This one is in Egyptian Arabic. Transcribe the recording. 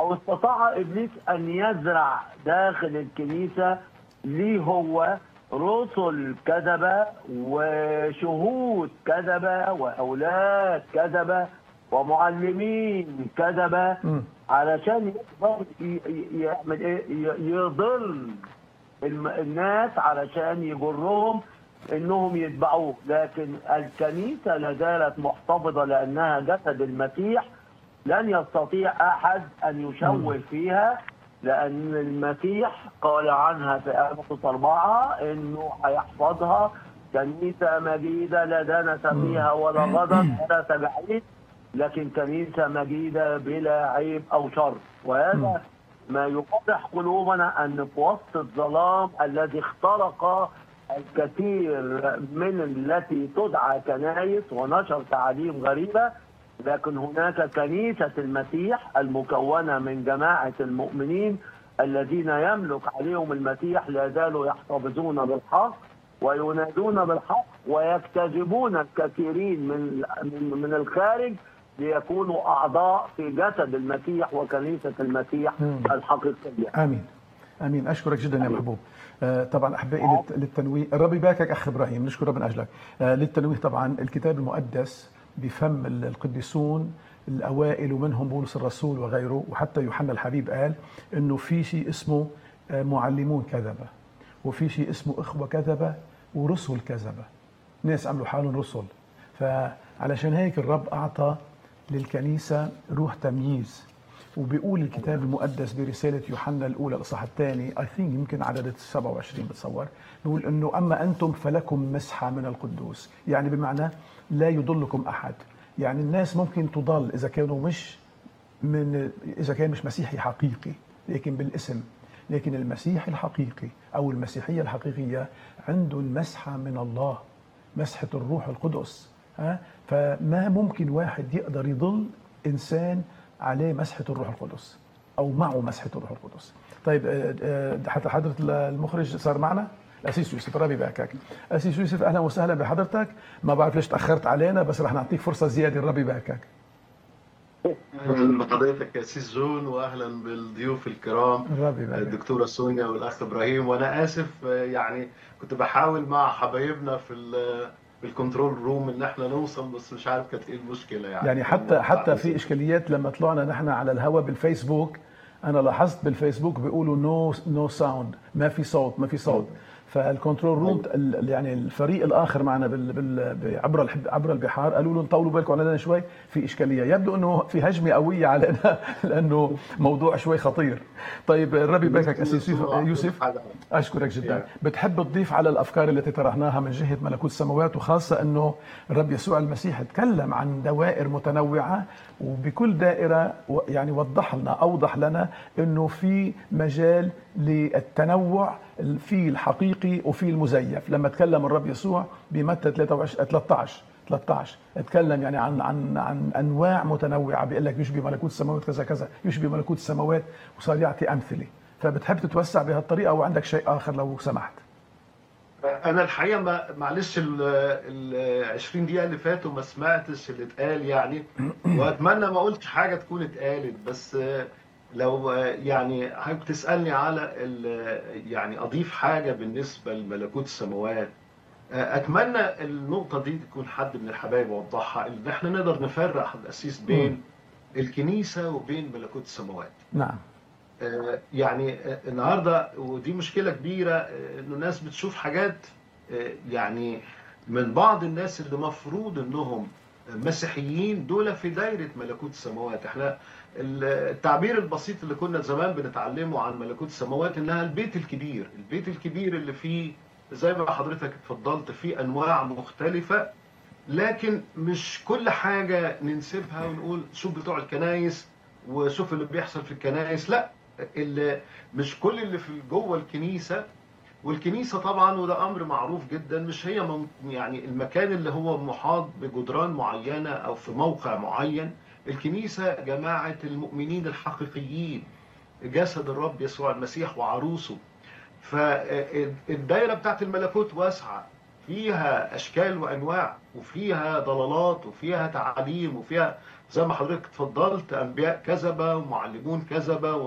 لو استطاع ابليس ان يزرع داخل الكنيسه ليه هو رسل كذبه وشهود كذبه واولاد كذبه ومعلمين كذبه مم. علشان يقدر ي- ي- يعمل ايه ي- يضل الم- الناس علشان يجرهم انهم يتبعوه لكن الكنيسه لا زالت محتفظه لانها جسد المسيح لن يستطيع احد ان يشوه فيها لان المسيح قال عنها في افسس اربعه انه هيحفظها كنيسه مجيده لا دنس فيها ولا غضب ولا تبعيد لكن كنيسه مجيده بلا عيب او شر وهذا ما يقدح قلوبنا ان في وسط الظلام الذي اخترق الكثير من التي تدعى كنايس ونشر تعاليم غريبه لكن هناك كنيسه المسيح المكونه من جماعه المؤمنين الذين يملك عليهم المسيح لا زالوا يحتفظون بالحق وينادون بالحق ويكتجبون الكثيرين من من من الخارج ليكونوا اعضاء في جسد المسيح وكنيسه المسيح مم. الحقيقيه. امين امين اشكرك جدا يا محبوب آه، طبعا احبائي للت- للتنويه الرب يباركك اخ ابراهيم نشكر ربنا اجلك آه، للتنويه طبعا الكتاب المقدس بفم ال- القديسون الاوائل ومنهم بولس الرسول وغيره وحتى يوحنا الحبيب قال انه في شيء اسمه آه، معلمون كذبه وفي شيء اسمه اخوه كذبه ورسل كذبه ناس عملوا حالهم رسل فعلشان هيك الرب اعطى للكنيسه روح تمييز وبيقول الكتاب المقدس برسالة يوحنا الأولى الإصحاح الثاني I think يمكن عدد 27 بتصور بيقول إنه أما أنتم فلكم مسحة من القدوس يعني بمعنى لا يضلكم أحد يعني الناس ممكن تضل إذا كانوا مش من إذا كان مش مسيحي حقيقي لكن بالاسم لكن المسيح الحقيقي أو المسيحية الحقيقية عنده المسحة من الله مسحة الروح القدس ها فما ممكن واحد يقدر يضل إنسان عليه مسحة الروح القدس أو معه مسحة الروح القدس طيب آه، آه، حتى حضرة المخرج صار معنا الأسيس يوسف ربي يباركك أسيس يوسف أهلا وسهلا بحضرتك ما بعرف ليش تأخرت علينا بس رح نعطيك فرصة زيادة ربي يباركك اهلا بحضرتك يا سيس جون واهلا بالضيوف الكرام ربي يباركك الدكتوره سونيا والاخ ابراهيم وانا اسف آه، يعني كنت بحاول مع حبايبنا في ال- في الكنترول روم ان احنا نوصل بس مش عارف كانت ايه المشكله يعني يعني حتى حتى في اشكاليات لما طلعنا نحن على الهواء بالفيسبوك انا لاحظت بالفيسبوك بيقولوا نو نو ساوند ما في صوت ما في صوت فالكنترول روم ال- يعني الفريق الاخر معنا بال بال عبر الحب عبر البحار قالوا لهم طولوا بالكم علينا شوي في اشكاليه يبدو انه في هجمه قويه علينا لانه موضوع شوي خطير طيب ربي يباركك اسيس يوسف- يوسف اشكرك جدا بتحب تضيف على الافكار التي طرحناها من جهه ملكوت السماوات وخاصه انه الرب يسوع المسيح تكلم عن دوائر متنوعه وبكل دائره و- يعني وضح لنا اوضح لنا انه في مجال للتنوع في الحقيقي وفي المزيف لما تكلم الرب يسوع بمتى 23 13 13 اتكلم يعني عن عن عن انواع متنوعه بيقول لك يشبه ملكوت السماوات كذا كذا يشبه ملكوت السماوات وصار يعطي امثله فبتحب تتوسع بهالطريقه او عندك شيء اخر لو سمحت انا الحقيقه ما معلش ال ال 20 دقيقه اللي فاتوا ما سمعتش اللي اتقال يعني واتمنى ما قلتش حاجه تكون اتقالت بس آه، لو آه، يعني حضرتك تسالني على ال- يعني اضيف حاجه بالنسبه لملكوت السماوات آه، اتمنى النقطه دي تكون حد من الحبايب وضحها ان احنا نقدر نفرق الاسيس بين الكنيسه وبين ملكوت السماوات نعم آه، يعني آه، النهارده ودي مشكله كبيره آه، انه الناس بتشوف حاجات آه، يعني من بعض الناس اللي مفروض انهم مسيحيين دول في دايره ملكوت السماوات احنا التعبير البسيط اللي كنا زمان بنتعلمه عن ملكوت السماوات انها البيت الكبير البيت الكبير اللي فيه زي ما حضرتك اتفضلت فيه انواع مختلفه لكن مش كل حاجه ننسبها ونقول شوف بتوع الكنايس وشوف اللي بيحصل في الكنائس لا اللي مش كل اللي في جوه الكنيسه والكنيسه طبعا وده امر معروف جدا مش هي من يعني المكان اللي هو محاط بجدران معينه او في موقع معين الكنيسه جماعه المؤمنين الحقيقيين جسد الرب يسوع المسيح وعروسه فالدايره بتاعت الملكوت واسعه فيها اشكال وانواع وفيها ضلالات وفيها تعاليم وفيها زي ما حضرتك اتفضلت انبياء كذبه ومعلمون كذبه